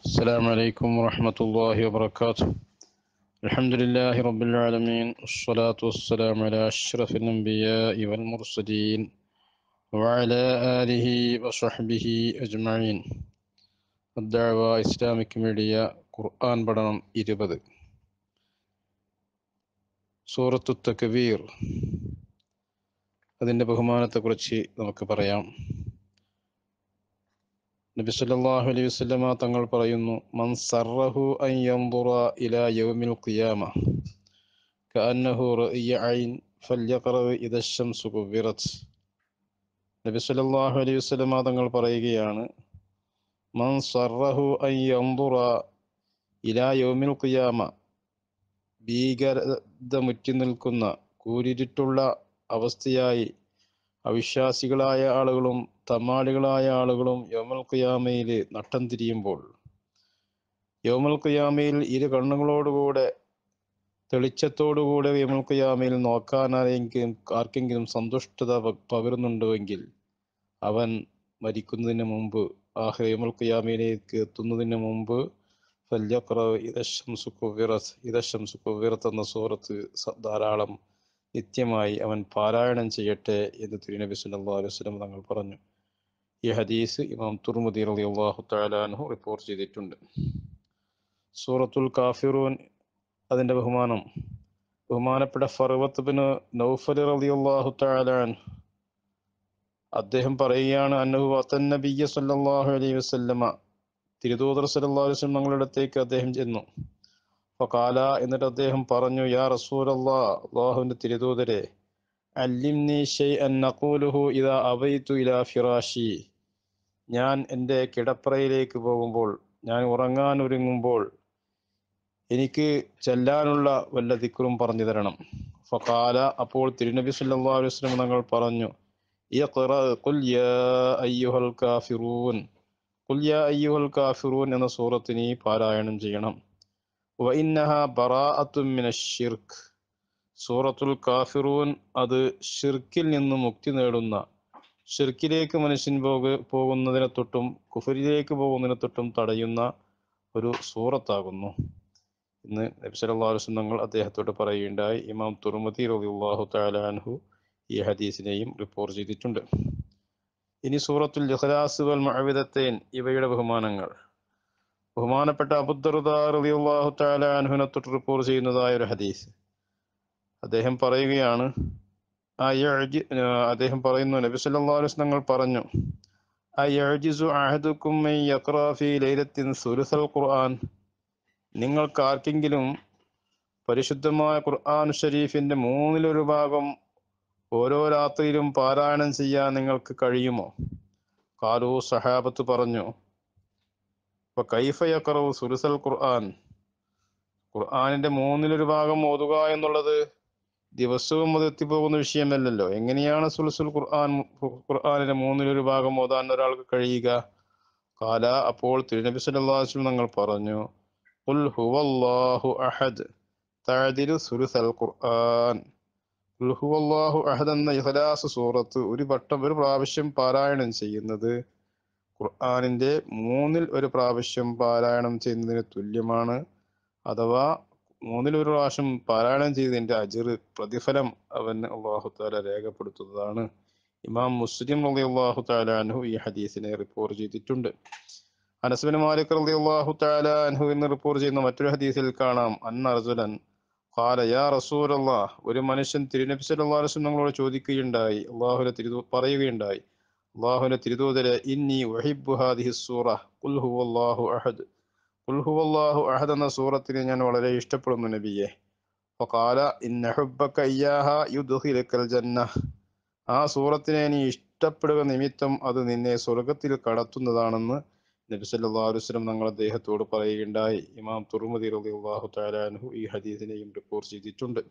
السلام عليكم ورحمة الله وبركاته الحمد لله رب العالمين والصلاة والسلام على أشرف الأنبياء والمرسلين وعلى آله وصحبه أجمعين الدعوة إسلامك ميديا ഖുർആൻ പഠനം ഇരുപത് സൂറത്തു തക്വീർ അതിൻ്റെ ബഹുമാനത്തെക്കുറിച്ച് നമുക്ക് പറയാം നബി സല്ലല്ലാഹു അലൈഹി വസല്ലമ തങ്ങൾ പറയുന്നു മൻ സർറഹു അൻ യൻദുറ ഇലാ യൗമിൽ ഖിയാമ കഅന്നഹു റഅയ ഐൻ ഫല്യഖറ ഇദ ശംസു കുവ്വിറത് നബി സല്ലല്ലാഹു അലൈഹി വസല്ലമ തങ്ങൾ പറയുകയാണ് മൻ സർറഹു അൻ യൻദുറ ഇലാ യൗമിൽ ഖിയാമ ഭീകരത മുറ്റി നിൽക്കുന്ന കൂരിരുട്ടുള്ള അവസ്ഥയായി അവിശ്വാസികളായ ആളുകളും തമാളികളായ ആളുകളും യോമൽ ഖിയാമയിൽ നട്ടം തിരിയുമ്പോൾ യോമൽ ഖിയാമയിൽ ഇരു കണ്ണുകളോടുകൂടെ തെളിച്ചത്തോടുകൂടെ യോമൽ ഖിയാമയിൽ നോക്കാൻ ആരെങ്കിലും ആർക്കെങ്കിലും സന്തുഷ്ടത പ- പകരുന്നുണ്ടുവെങ്കിൽ അവൻ മരിക്കുന്നതിന് മുമ്പ് ആഹ് യോമൽ ഖിയാമയിലേക്ക് എത്തുന്നതിന് മുമ്പ് ഫല്യഖ്റ ഇദശംസു കുവ്വിറത് ഇദശംസു കുവ്വിറത് എന്ന സൂറത്ത് സ- ധാരാളം നിത്യമായി അവൻ പാരായണം ചെയ്യട്ടെ എന്ന് തിരുനബി സല്ലല്ലാഹു അലൈഹി വസല്ലം തങ്ങൾ പറഞ്ഞു ഈ ഹദീസ് ഇമാം തുർമുദി റളിയല്ലാഹു തആല അൻഹു റിപ്പോർട്ട് ചെയ്തിട്ടുണ്ട് സൂറത്തുൽ കാഫിറൂൻ അതിന്റെ ബഹുമാനം ബഹുമാനപ്പെട്ട ഫർവത്ത് ബിൻ നൗഫൽ റളിയല്ലാഹു തആല അൻഹു അദ്ദേഹം പറയുകയാണ് അന്നഹു അത്തൻ നബിയ്യ സല്ലല്ലാഹു അലൈഹി വസല്ലമ തിരുദൂതർ സല്ലല്ലാഹു അലൈഹി വസല്ലം തങ്ങളുടെ അടുത്തേക്ക് അദ്ദേഹം ചെന്നു ഫഖാല എന്നിട്ട് അദ്ദേഹം പറഞ്ഞു യാ റസൂലല്ലാ അള്ളാഹുവിന്റെ തിരുദൂതരെ അല്ലിംനി ഷൈഅൻ നഖൂലുഹു ഇദാ അവൈതു ഇലാ ഫിറാഷി ഞാൻ എൻ്റെ കിടപ്പറയിലേക്ക് പോകുമ്പോൾ ഞാൻ ഉറങ്ങാൻ ഒരുങ്ങുമ്പോൾ എനിക്ക് ചെല്ലാനുള്ള വല്ല ദിക്റും പറഞ്ഞു തരണം ഫഖാല അപ്പോൾ തിരുനബി സല്ലല്ലാഹു അലൈഹി വസല്ലം തങ്ങൾ പറഞ്ഞു ഇഖ്റ ഖുൽ യാ അയ്യുഹൽ കാഫിറൂൻ ഖുൽ യാ അയ്യുഹൽ കാഫിറൂൻ എന്ന സൂറത്ത് നീ പാരായണം ചെയ്യണം വഇന്നഹ ബറാഅത്തും മിനശ്ശിർക്ക് സൂറത്തുൽ കാഫിറൂൻ അത് ഷിർക്കിൽ നിന്ന് മുക്തി നേടുന്ന ഷിർക്കിലേക്ക് മനുഷ്യൻ പോക പോകുന്നതിനെ തൊട്ടും കുഫരിലേക്ക് പോകുന്നതിനെ തൊട്ടും തടയുന്ന ഒരു സൂറത്താകുന്നു ഇന്ന് നബി സല്ലല്ലാഹു അലൈഹി വസല്ലം തങ്ങൾ അദ്ദേഹത്തോട് പറയുകയുണ്ടായി ഇമാം തുർമതി റളിയല്ലാഹു തആല അൻഹു ഈ ഹദീസിനെയും റിപ്പോർട്ട് ചെയ്തിട്ടുണ്ട് ഇനി സൂറത്തുൽ ഇഖ്ലാസ് വൽ മുഅവിദത്തൈൻ ഇവയുടെ ബഹുമാനങ്ങൾ ബഹുമാനപ്പെട്ട അബുദ്ദർദ റളിയല്ലാഹു തആല അൻഹുവിനെ തൊട്ട് റിപ്പോർട്ട് ചെയ്യുന്നതായ ഒരു ഹദീസ് അദ്ദേഹം പറയുകയാണ് അയഅജി അദ്ദേഹം പറയുന്നു നബി സല്ലല്ലാഹു അലൈഹി വസല്ലം തങ്ങൾ പറഞ്ഞു അയഅജിസു അഹദുക്കും മൻ യഖറ ഫീ ലൈലത്തിൻ സുലുസൽ ഖുർആൻ നിങ്ങൾക്ക് ആർക്കെങ്കിലും പരിശുദ്ധമായ ഖുർആൻ ഷരീഫിന്റെ മൂന്നിലൊരു ഭാഗം ഓരോ രാത്രിയിലും പാരായണം ചെയ്യാൻ നിങ്ങൾക്ക് കഴിയുമോ കാലു സഹാബത്ത് പറഞ്ഞു അപ്പൊ കൈഫ യഖറു സുലുസൽ ഖുർആൻ ഖുർആനിന്റെ മൂന്നിലൊരു ഭാഗം ഓതുക എന്നുള്ളത് ദിവസവും അത് എത്തിപ്പോകുന്ന വിഷയമല്ലല്ലോ എങ്ങനെയാണ് സുൽസുൽ ഖുർആൻ ഖുർആനിന്റെ മൂന്നിലൊരു ഭാഗം ഓതാൻ ഒരാൾക്ക് കഴിയുക കാല അപ്പോൾ തിരുനബി സല്ലല്ലാഹു അലൈഹി വസല്ലം തങ്ങൾ പറഞ്ഞു ഖുൽ ഹുവല്ലാഹു അഹദ് തഅദിലു സുൽസൽ ഖുർആൻ ഖുൽ ഹുവല്ലാഹു അഹദ് എന്ന ഇഖ്ലാസ് സൂറത്ത് ഒരു വട്ടം ഒരു പ്രാവശ്യം പാരായണം ചെയ്യുന്നത് ഖുർആനിന്റെ മൂന്നിൽ ഒരു പ്രാവശ്യം പാരായണം ചെയ്യുന്നതിന് തുല്യമാണ് അഥവാ മൂന്നിൽ ഒരു പ്രാവശ്യം പാരായണം ചെയ്തതിന്റെ അജിർ പ്രതിഫലം അവന് അള്ളാഹു താല രേഖപ്പെടുത്തുന്നതാണ് ഇമാം മുസ്ലിം റളിയല്ലാഹു തആല അൻഹു ഈ ഹദീസിനെ റിപ്പോർട്ട് ചെയ്തിട്ടുണ്ട് അനസ്ബിൻ മാലിക് റളിയല്ലാഹു തആല അൻഹു എന്ന് റിപ്പോർട്ട് ചെയ്യുന്ന മറ്റൊരു ഹദീസിൽ കാണാം അന്ന റജുലൻ ഖാല യാ റസൂലല്ലാഹ് ഒരു മനുഷ്യൻ തിരുനബി സല്ലല്ലാഹു അലൈഹി വസല്ലം ഞങ്ങളോട് ചോദിക്കുകയുണ്ടായി അള്ളാഹുവിന്റെ തിരുദൂ പറയുകയുണ്ടായി അള്ളാഹുവിന്റെ തിരുദൂതരെ ഇന്നി ഉഹിബ്ബു ഹാദിഹി സൂറ ഖുൽ ഹുവല്ലാഹു അഹദ് ഖുൽ ഹുവല്ലാഹു അഹദ് എന്ന സൂറത്തിനെ ഞാൻ വളരെ ഇഷ്ടപ്പെടുന്നു നബിയെ ഫഖാല ഇന്ന ഹുബ്ബക ഇയ്യാഹ യുദ്ഖിലുക്കൽ ജന്ന ആ സൂറത്തിനെ നീ ഇഷ്ടപ്പെടുക നിമിത്തം അത് നിന്നെ സ്വർഗത്തിൽ കടത്തുന്നതാണെന്ന് നബി സല്ലല്ലാഹു അലൈഹി വസല്ലം തങ്ങൾ അദ്ദേഹത്തോട് പറയുകയുണ്ടായി ഇമാം തുർമുദി റളിയല്ലാഹു തആല അൻഹു ഈ ഹദീസിനെയും റിപ്പോർട്ട് ചെയ്തിട്ടുണ്ട്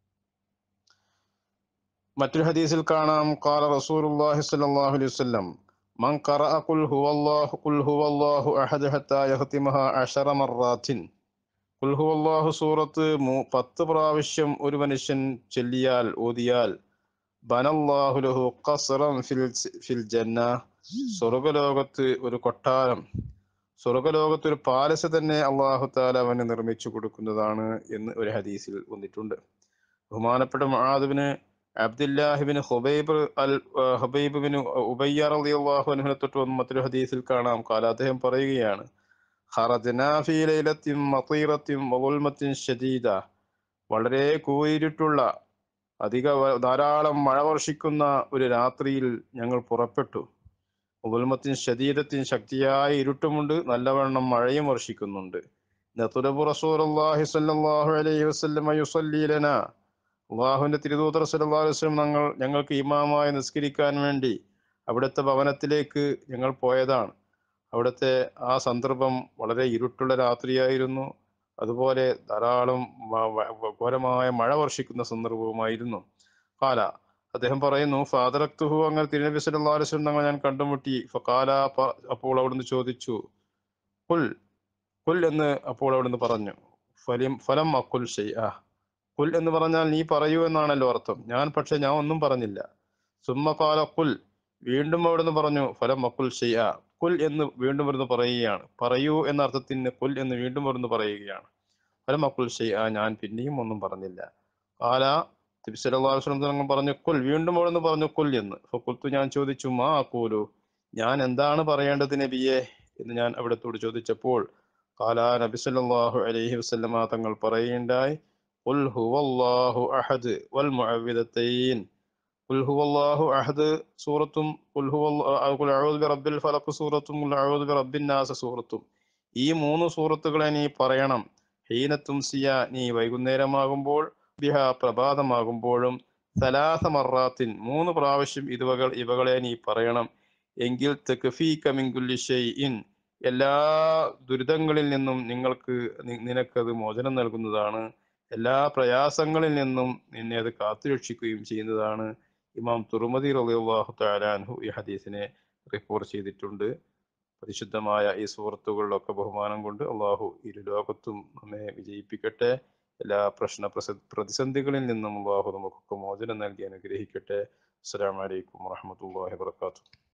മറ്റൊരു ഹദീസിൽ കാണാം ഖാല റസൂലുള്ളാഹി സ്വല്ലല്ലാഹു അലൈഹി വസല്ലം മൻ ഖറഅ ഖുൽ ഹുവല്ലാഹു ഖുൽ ഹുവല്ലാഹു അഹദ് ഹത്താ യഖ്തിമഹ അശറ മർറാത്തിൻ ഖുൽ ഹുവല്ലാഹു സൂറത്ത് മൂ- പത്ത് പ്രാവശ്യം ഒരു മനുഷ്യൻ ചൊല്ലിയാൽ ഓതിയാൽ ബനല്ലാഹു ലഹു ഖസ്റൻ ഫിൽ ഫിൽ ജന്ന സ്വർഗലോകത്ത് ഒരു കൊട്ടാരം സ്വർഗലോകത്ത് ഒരു പാലസ് തന്നെ അള്ളാഹു താല അവന് നിർമ്മിച്ചു കൊടുക്കുന്നതാണ് എന്ന് ഒരു ഹദീസിൽ വന്നിട്ടുണ്ട് ബഹുമാനപ്പെട്ട മഹാദുബിന് അബ്ദുല്ലാഹിബിന് ഹുബൈബ് അൽ ഹുബൈബിന് ഉബയ്യ റളിയല്ലാഹു അൻഹുവിനെ തൊട്ട് വന്ന മറ്റൊരു ഹദീസിൽ കാണാം കാല അദ്ദേഹം പറയുകയാണ് ഖറജ്നാ ഫീ ലൈലത്തിൻ മതീറത്തിൻ വഗുൽമത്തിൻ ശദീദ വളരെ കൂരിട്ടുള്ള അധിക വ- ധാരാളം മഴ വർഷിക്കുന്ന ഒരു രാത്രിയിൽ ഞങ്ങൾ പുറപ്പെട്ടു ഉൽമത്തിൻ ശരീരത്തിൻ ശക്തിയായ ഇരുട്ടുമുണ്ട് നല്ലവണ്ണം മഴയും വർഷിക്കുന്നുണ്ട് നതുലബു റസൂലുള്ളാഹി സ്വല്ലല്ലാഹു അലൈഹി വസല്ലമ യുസല്ലി ലനാ അള്ളാഹുവിന്റെ തിരുദൂതർ സല്ലല്ലാഹു അലൈഹി വസല്ലം ഞങ്ങൾ ഞങ്ങൾക്ക് ഇമാമായി നിസ്കരിക്കാൻ വേണ്ടി അവിടുത്തെ ഭവനത്തിലേക്ക് ഞങ്ങൾ പോയതാണ് അവിടുത്തെ ആ സന്ദർഭം വളരെ ഇരുട്ടുള്ള രാത്രിയായിരുന്നു അതുപോലെ ധാരാളം മ- വ- ഘോരമായ മഴ വർഷിക്കുന്ന സന്ദർഭവുമായിരുന്നു കാല അദ്ദേഹം പറയുന്നു ഫാദറക്തുഹു അങ്ങനെ തിരുനബി സല്ലല്ലാഹു അലൈഹി വസല്ലം ഞങ്ങൾ ഞാൻ കണ്ടുമുട്ടി ഫകാല പ- അപ്പോൾ അവിടുന്ന് ചോദിച്ചു കുൽ കുൽ എന്ന് അപ്പോൾ അവിടുന്ന് പറഞ്ഞു ഫലിം ഫലം അക്കുൽ ഷെയ്അ കുൽ എന്ന് പറഞ്ഞാൽ നീ പറയൂ എന്നാണല്ലോ അർത്ഥം ഞാൻ പക്ഷെ ഞാൻ ഒന്നും പറഞ്ഞില്ല സുമ്മ കാല കുൽ വീണ്ടും അവിടുന്ന് പറഞ്ഞു ഫലം അക്കുൽ ഷെയ്അ കുൽ എന്ന് വീണ്ടും അവിടുന്ന് പറയുകയാണ് പറയൂ എന്ന അർത്ഥത്തിന് കുൽ എന്ന് വീണ്ടും അവിടുന്ന് പറയുകയാണ് ഫലം അക്കുൽ ഷെയ്അ ഞാൻ പിന്നെയും ഒന്നും പറഞ്ഞില്ല കാല നബി സല്ലല്ലാഹു അലൈഹി വസല്ലം തങ്ങൾ പറഞ്ഞു കുൽ വീണ്ടും അവിടുന്ന് പറഞ്ഞു കുൽ എന്ന് ഫക്കുൽത്തു ഞാൻ ചോദിച്ചു മാ അക്കൂലു ഞാൻ എന്താണ് പറയേണ്ടത് നബിയെ എന്ന് ഞാൻ അവിടത്തോട് ചോദിച്ചപ്പോൾ കാല നബി സല്ലല്ലാഹു അലൈഹി വസല്ലമ തങ്ങൾ പറയുണ്ടായി ഖുൽ ഹുവല്ലാഹു അഹദ് വൽ മുഅവ്വിദത്തൈൻ ഖുൽ ഹുവല്ലാഹു അഹദ് സൂറത്തും ഖുൽ ഹുവല്ലാഹു ഖുൽ അഊദു ബിറബ്ബിൽ ഫലഖ് സൂറത്തും ഖുൽ അഊദു ബിറബ്ബിൻ നാസ് സൂറത്തും ഈ മൂന്ന് സൂറത്തുകളെ നീ പറയണം ഹീനത്തും സിയ നീ വൈകുന്നേരമാകുമ്പോൾ ബിഹ പ്രഭാതമാകുമ്പോഴും സലാസ മറാത്തിൻ മൂന്ന് പ്രാവശ്യം ഇതുവകൾ ഇവകളെ നീ പറയണം എങ്കിൽ തെക്കഫീക മിൻ കുല്ലി ഷൈഇൻ എല്ലാ ദുരിതങ്ങളിൽ നിന്നും നിങ്ങൾക്ക് നി- നിനക്കത് മോചനം നൽകുന്നതാണ് എല്ലാ പ്രയാസങ്ങളിൽ നിന്നും നിന്നെ അത് കാത്തുരക്ഷിക്കുകയും ചെയ്യുന്നതാണ് ഇമാം തുറുമതി റളിയല്ലാഹു തആലാൻഹു ഈ ഹദീസിനെ റിപ്പോർട്ട് ചെയ്തിട്ടുണ്ട് പരിശുദ്ധമായ ഈ സുഹൃത്തുക്കളിലൊക്കെ ബഹുമാനം കൊണ്ട് അള്ളാഹു ഇരു ലോകത്തും നമ്മെ വിജയിപ്പിക്കട്ടെ എല്ലാ പ്രശ്ന പ്രസ- പ്രതിസന്ധികളിൽ നിന്നും അള്ളാഹു നമുക്കൊക്കെ മോചനം നൽകി അനുഗ്രഹിക്കട്ടെ അസ്സലാമു അലൈക്കും വറഹ്മത്തുള്ളാഹി വബറകാതുഹു